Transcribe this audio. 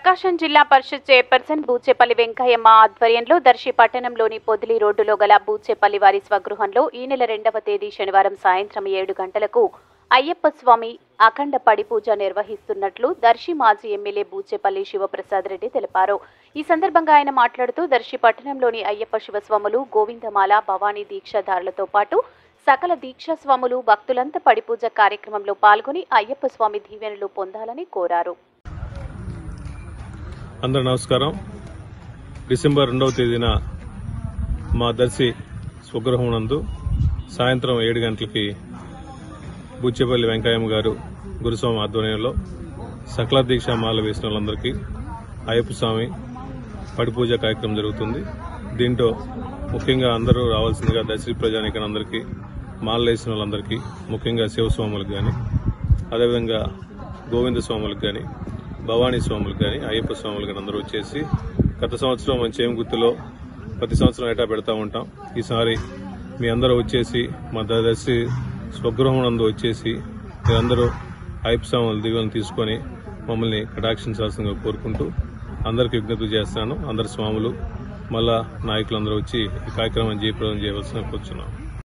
ప్రకాశం జిల్లా పరిషత్ చైర్పర్సన్ బూచేపల్లి వెంకయ్యమ్మ ఆధ్వర్యంలో దర్శి పట్టణంలోని పొదిలి రోడ్డులో గల బూచేపల్లి వారి స్వగృహంలో ఈ నెల రెండవ తేదీ శనివారం సాయంత్రం ఏడు గంటలకు అయ్యప్ప స్వామి అఖండ పడి పూజ నిర్వహిస్తున్నట్లు దర్శి మాజీ ఎమ్మెల్యే బూచేపల్లి శివప్రసాద్ రెడ్డి తెలిపారు ఈ సందర్భంగా ఆయన మాట్లాడుతూ దర్శి పట్టణంలోని అయ్యప్ప శివస్వాములు గోవిందమాల భవానీ దీక్షాదారులతో పాటు సకల దీక్షా స్వాములు భక్తులంతా పడిపూజ కార్యక్రమంలో పాల్గొని అయ్యప్ప స్వామి దీవెనలు పొందాలని కోరారు అందరూ నమస్కారం డిసెంబర్ రెండవ తేదీన మా దర్శి స్వగృహం నందు సాయంత్రం ఏడు గంటలకి బుచ్చేపల్లి వెంకయ్యమ్మ గారు గురుస్వామి ఆధ్వర్యంలో సకల దీక్ష మాల వేసిన వాళ్ళందరికీ అయ్యప్ప స్వామి పడి పూజ కార్యక్రమం జరుగుతుంది దీంట్లో ముఖ్యంగా అందరూ రావాల్సిందిగా దర్శి ప్రజానికనందరికీ మాల వేసిన వాళ్ళందరికీ ముఖ్యంగా శివస్వాములకు కానీ అదేవిధంగా గోవింద స్వాములకు కానీ భవానీ స్వాములకు కానీ అయ్యప్ప స్వాములకు కానీ అందరూ వచ్చేసి గత సంవత్సరం మన చేయం గుర్తులో ప్రతి సంవత్సరం ఏటా పెడతా ఉంటాం ఈసారి మీ అందరూ వచ్చేసి మా దర్శి స్వగృహం నందు వచ్చేసి మీరందరూ అయ్యప్ప స్వాముల దివ్యలను తీసుకొని మమ్మల్ని కటాక్షించాల్సిందిగా కోరుకుంటూ అందరికీ విజ్ఞప్తి చేస్తాను అందరు స్వాములు మళ్ళా నాయకులందరూ వచ్చి ఈ కార్యక్రమం జయప్రదం చేయవలసిన కూర్చున్నాం